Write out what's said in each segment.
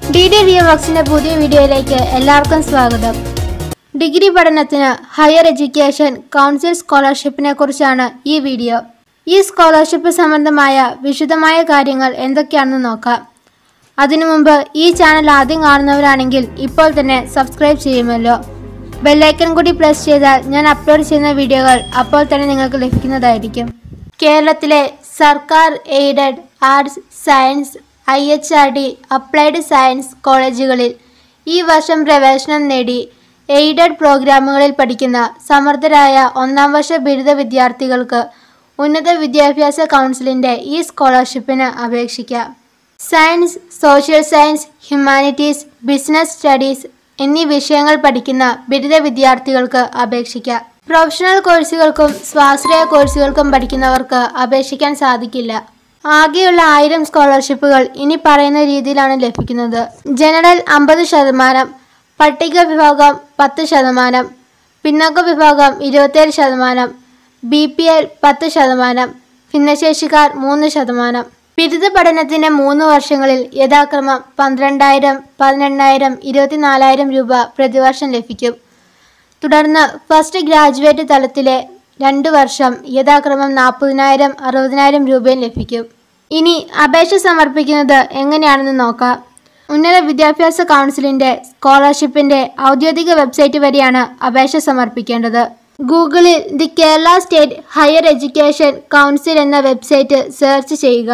D D Riya വർക്സിന്റെ പുതിയ വീഡിയോയിലേക്ക് എല്ലാവർക്കും സ്വാഗതം ഡിഗ്രി പഠനത്തിന് ഹയർ എഡ്യൂക്കേഷൻ കൗൺസിൽ സ്കോളർഷിപ്പിനെ കുറിച്ചാണ് ഈ വീഡിയോ ഈ സ്കോളർഷിപ്പ് സംബന്ധമായ വിശദമായ കാര്യങ്ങൾ എന്തൊക്കെയാണെന്ന് നോക്കാം അതിനു മുമ്പ് ഈ ചാനൽ ആദ്യം കാണുന്നവരാണെങ്കിൽ ഇപ്പോൾ തന്നെ സബ്സ്ക്രൈബ് ചെയ്യുമല്ലോ ബെല്ലൈക്കൺ കൂടി പ്രസ് ചെയ്താൽ ഞാൻ അപ്ലോഡ് ചെയ്യുന്ന വീഡിയോകൾ അപ്പോൾ തന്നെ നിങ്ങൾക്ക് ലഭിക്കുന്നതായിരിക്കും കേരളത്തിലെ സർക്കാർ aided arts science I H R D applied science കോളേജുകളിൽ ഈ വർഷം പ്രവേശനം നേടി എയ്ഡഡ് പ്രോഗ്രാമുകളിൽ പഠിക്കുന്ന സമർത്ഥരായ ഒന്നാം വർഷ ബിരുദ വിദ്യാർത്ഥികൾക്ക് ഉന്നത വിദ്യാഭ്യാസ കൗൺസിലിൻ്റെ ഈ സ്കോളർഷിപ്പിന് അപേക്ഷിക്കാം science social science humanities business studies എന്നീ വിഷയങ്ങൾ പഠിക്കുന്ന ബിരുദ വിദ്യാർത്ഥികൾക്ക് അപേക്ഷിക്കാം പ്രൊഫഷണൽ കോഴ്സുകൾക്കും സ്വാശ്രയ കോഴ്സുകൾക്കും പഠിക്കുന്നവർക്ക് അപേക്ഷിക്കാൻ സാധിക്കില്ല ആകെയുള്ള ആയിരം സ്കോളർഷിപ്പുകൾ ഇനി പറയുന്ന രീതിയിലാണ് ലഭിക്കുന്നത് ജനറൽ അമ്പത് ശതമാനം പട്ടിക വിഭാഗം പത്ത് ശതമാനം പിന്നോക്ക വിഭാഗം ഇരുപത്തേഴ് ശതമാനം ബി പി എൽ പത്ത് ശതമാനം ഭിന്നശേഷിക്കാർ മൂന്ന് ശതമാനം ബിരുദ പഠനത്തിന് മൂന്ന് വർഷങ്ങളിൽ യഥാക്രമം പന്ത്രണ്ടായിരം പതിനെണ്ണായിരം ഇരുപത്തിനാലായിരം രൂപ പ്രതിവർഷം ലഭിക്കും തുടർന്ന് ഫസ്റ്റ് ഗ്രാജുവേറ്റ് തലത്തിലെ രണ്ട് വർഷം യഥാക്രമം നാൽപ്പതിനായിരം അറുപതിനായിരം രൂപയും ലഭിക്കും ഇനി അപേക്ഷ സമർപ്പിക്കുന്നത് എങ്ങനെയാണെന്ന് നോക്കാം ഉന്നത വിദ്യാഭ്യാസ കൗൺസിലിൻ്റെ സ്കോളർഷിപ്പിൻ്റെ ഔദ്യോഗിക വെബ്സൈറ്റ് വഴിയാണ് അപേക്ഷ സമർപ്പിക്കേണ്ടത് ഗൂഗിളിൽ the Kerala state higher education council എന്ന വെബ്സൈറ്റ് സെർച്ച് ചെയ്യുക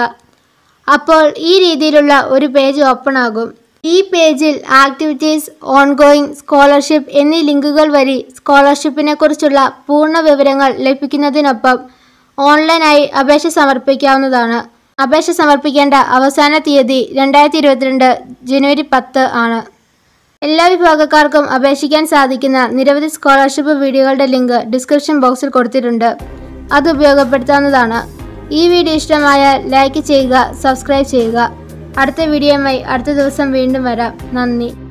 അപ്പോൾ ഈ രീതിയിലുള്ള ഒരു പേജ് ഓപ്പൺ ആകും ഈ പേജിൽ ആക്ടിവിറ്റീസ് ഓൺഗോയിങ് സ്കോളർഷിപ്പ് എന്നീ ലിങ്കുകൾ വഴി സ്കോളർഷിപ്പിനെ കുറിച്ചുള്ള പൂർണ്ണ വിവരങ്ങൾ ലഭിക്കുന്നതിനൊപ്പം ഓൺലൈനായി അപേക്ഷ സമർപ്പിക്കാവുന്നതാണ് അപേക്ഷ സമർപ്പിക്കേണ്ട അവസാന തീയതി രണ്ടായിരത്തി ഇരുപത്തിരണ്ട് ജനുവരി പത്ത് ആണ് എല്ലാ വിഭാഗക്കാർക്കും അപേക്ഷിക്കാൻ സാധിക്കുന്ന നിരവധി സ്കോളർഷിപ്പ് വീഡിയോകളുടെ ലിങ്ക് ഡിസ്ക്രിപ്ഷൻ ബോക്സിൽ കൊടുത്തിട്ടുണ്ട് അത് ഉപയോഗപ്പെടുത്താവുന്നതാണ് ഈ വീഡിയോ ഇഷ്ടമായാൽ ലൈക്ക് ചെയ്യുക സബ്സ്ക്രൈബ് ചെയ്യുക അടുത്ത വീഡിയോയുമായി അടുത്ത ദിവസം വീണ്ടും വരാം നന്ദി